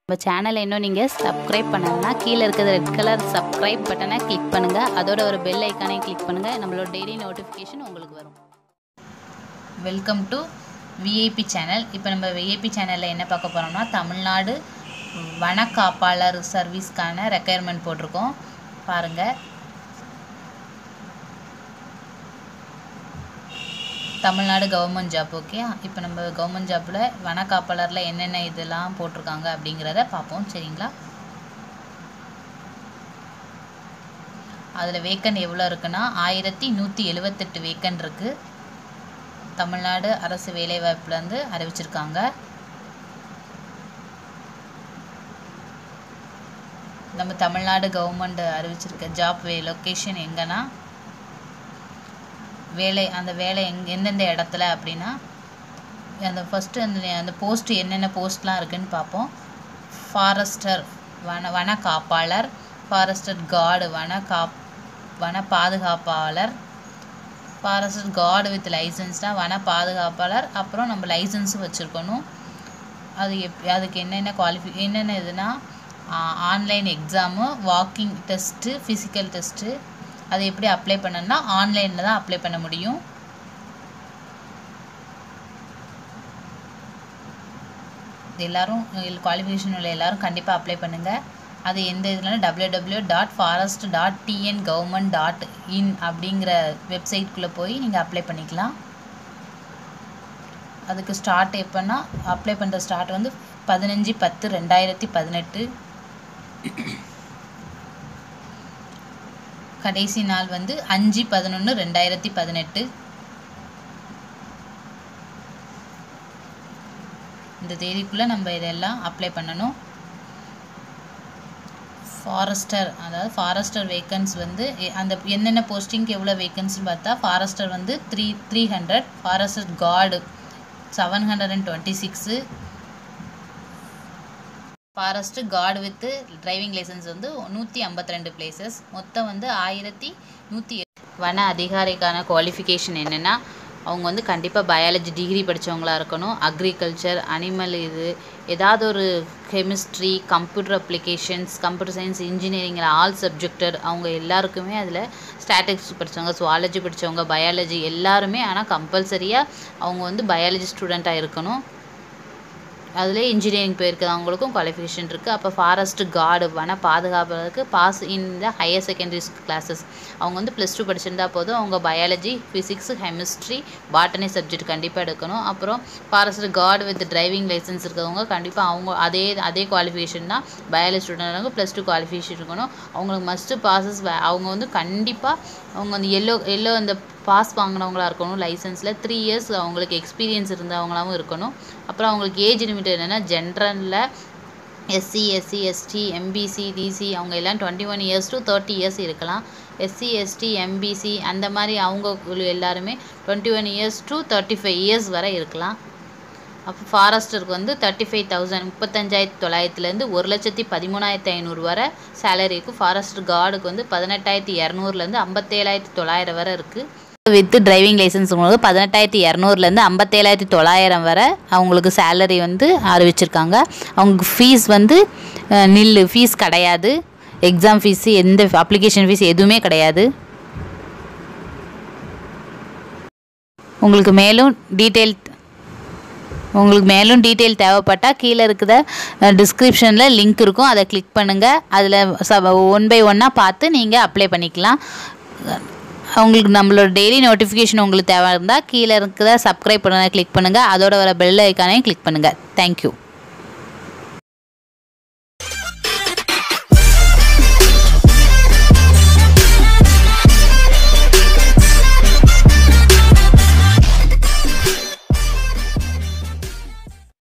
நம்ம சேனலை இன்னும் நீங்கள் சப்ஸ்கிரைப் பண்ணலன்னா கீழே இருக்கிற ரெட் கலர் சப்ஸ்கிரைப் பட்டனை கிளிக் பண்ணுங்கள் அதோட ஒரு பெல் ஐக்கானையும் கிளிக் பண்ணுங்கள் நம்மளோட டெய்லி நோட்டிஃபிகேஷன் உங்களுக்கு வரும் வெல்கம் டு விஐபி சேனல் இப்போ நம்ம விஐபி சேனலில் என்ன பார்க்க போகிறோம்னா தமிழ்நாடு வன காப்பாளர் சர்வீஸ்க்கான ரெக்குயர்மெண்ட் போட்டிருக்கோம் பாருங்கள் தமிழ்நாடு கவர்மெண்ட் ஜாப் ஓகே இப்போ நம்ம கவர்மெண்ட் ஜாப்பில் வன காப்பாளரில் என்னென்ன இதெல்லாம் போட்டிருக்காங்க அப்படிங்கிறத பார்ப்போம் சரிங்களா அதில் வேக்கன் எவ்வளோ இருக்குன்னா ஆயிரத்தி நூற்றி எழுவத்தெட்டு வேக்கன் இருக்குது தமிழ்நாடு அரசு வேலைவாய்ப்புலேருந்து அறிவிச்சிருக்காங்க நம்ம தமிழ்நாடு கவர்மெண்ட் அறிவிச்சிருக்க ஜாப் வே லொக்கேஷன் எங்கன்னா வேலை அந்த வேலை எங் எந்தெந்த இடத்துல அப்படின்னா அந்த ஃபஸ்ட்டு அந்த அந்த போஸ்ட் என்னென்ன போஸ்ட்லாம் இருக்குதுன்னு பார்ப்போம் ஃபாரஸ்டர் வன வன காப்பாளர் ஃபாரஸ்டர் கார்டு வன காப் வன பாதுகாப்பாளர் ஃபாரஸ்டர் கார்டு வித் லைசன்ஸ்னால் வன பாதுகாப்பாளர் அப்புறம் நம்ம லைசன்ஸும் வச்சுருக்கணும் அது எப் அதுக்கு என்னென்ன குவாலிஃபி என்னென்ன இதுனா online exam walking test physical test அது எப்படி அப்ளை பண்ணணும்னா ஆன்லைனில் தான் அப்ளை பண்ண முடியும் எல்லோரும் குவாலிஃபிகேஷன் உள்ள எல்லோரும் கண்டிப்பாக அப்ளை பண்ணுங்கள் அது எந்த இதுலனா W W dot forest dot TN government dot in அப்படிங்கிற வெப்சைட்குள்ளே போய் நீங்கள் அப்ளை பண்ணிக்கலாம் அதுக்கு ஸ்டார்ட் எப்போன்னா அப்ளை பண்ணுற ஸ்டார்ட் வந்து பதினஞ்சு பத்து ரெண்டாயிரத்தி பதினெட்டு கடைசி நாள் வந்து அஞ்சு பதினொன்று ரெண்டாயிரத்தி பதினெட்டு இந்த தேதிக்குள்ளே நம்ம இதெல்லாம் அப்ளை பண்ணணும் ஃபாரஸ்டர் அதாவது ஃபாரஸ்டர் வேக்கன்ஸ் வந்து அந்த என்னென்ன போஸ்டிங்க்கு எவ்வளோ வேக்கன்சின்னு பார்த்தா ஃபாரஸ்டர் வந்து three three hundred forester guard seven hundred and twenty six forest guard with driving license வந்து நூற்றி ஐம்பத்தி ரெண்டு பிளேசஸ் மொத்தம் வந்து ஆயிரத்தி நூற்றி வன அதிகாரிக்கான குவாலிஃபிகேஷன் என்னென்னா அவங்க வந்து கண்டிப்பாக பயாலஜி டிகிரி படித்தவங்களா இருக்கணும் அக்ரிகல்ச்சர் அனிமல் இது ஏதாவது ஒரு chemistry computer applications computer science இன்ஜினியரிங்கில் ஆல் சப்ஜெக்டட் அவங்க எல்லாருக்குமே அதில் ஸ்டாட்டிக்ஸ் படித்தவங்க சுவாலஜி படித்தவங்க பயாலஜி எல்லாருமே ஆனால் கம்பல்சரியாக அவங்க வந்து பயாலஜி ஸ்டூடெண்ட்டாக இருக்கணும் அதில் இன்ஜினியரிங் போயிருக்கிறவங்களுக்கும் குவாலிஃபிகேஷன் இருக்குது அப்போ ஃபாரஸ்ட் கார்டு வன பாதுகாப்புறதுக்கு pass in the higher secondary classes அவங்க வந்து ப்ளஸ் டூ படிச்சிருந்தா போதும் அவங்க biology physics chemistry botany subject கண்டிப்பாக எடுக்கணும் அப்புறம் forest guard with driving license இருக்கிறவங்க கண்டிப்பாக அவங்க அதே அதே குவாலிஃபிகேஷன் தான் biology student plus two qualification இருக்கணும் அவங்களுக்கு மஸ்ட்டு பாசஸ் அவங்க வந்து கண்டிப்பாக அவங்க அந்த எல்லோ எல்லோ அந்த பாஸ் வாங்கினவங்களா இருக்கணும் லைசன்ஸில் த்ரீ இயர்ஸ் அவங்களுக்கு எக்ஸ்பீரியன்ஸ் இருந்தவங்களாவும் இருக்கணும் அப்புறம் அவங்களுக்கு ஏஜ் லிமிட் என்னென்னா ஜென்ரலில் SC SC ST MBC DC அவங்க எல்லாம் twenty one years to thirty years இருக்கலாம் எஸ்சி எஸ்டி எம்பிசி அந்த மாதிரி அவங்க எல்லாருமே twenty one years to thirty five years வரை இருக்கலாம் அப்போ ஃபாரஸ்டருக்கு வந்து தேர்ட்டி ஃபைவ் தௌசண்ட் முப்பத்தஞ்சாயிரத்தி தொள்ளாயிரத்துலேருந்து ஒரு லட்சத்தி பதிமூணாயிரத்தி ஐநூறு வரை சேலரி இருக்குது ஃபாரஸ்ட் கார்டுக்கு வந்து பதினெட்டாயிரத்தி இரநூறுலேருந்து ஐம்பத்தேழாயிரத்தி தொள்ளாயிரம் வரை இருக்குது வித்து டிரைவிங் லைசன்ஸ் உங்களுக்கு பதினெட்டாயிரத்தி இரநூறுலேருந்து ஐம்பத்தேழாயிரத்தி தொள்ளாயிரம் வரை அவங்களுக்கு சேலரி வந்து அறிவிச்சிருக்காங்க அவங்களுக்கு ஃபீஸ் வந்து நில் ஃபீஸ் கிடையாது எக்ஸாம் ஃபீஸு எந்த அப்ளிகேஷன் ஃபீஸ் எதுவுமே கிடையாது உங்களுக்கு மேலும் டீட்டெயில் உங்களுக்கு மேலும் டீட்டெயில் தேவைப்பட்டால் கீழே இருக்கிற டிஸ்கிரிப்ஷனில் லிங்க் இருக்கும் அதை கிளிக் பண்ணுங்கள் அதில் ச ஒன் பை ஒன்னாக பார்த்து நீங்கள் அப்ளை பண்ணிக்கலாம் உங்களுக்கு நம்மளோட டெய்லி நோட்டிஃபிகேஷன் உங்களுக்கு தேவை இருந்தால் கீழே இருக்கிற சப்ஸ்கிரைப் பண்ண கிளிக் பண்ணுங்கள் அதோட வர பெல் ஐக்கானையும் கிளிக் பண்ணுங்கள் தேங்க்யூ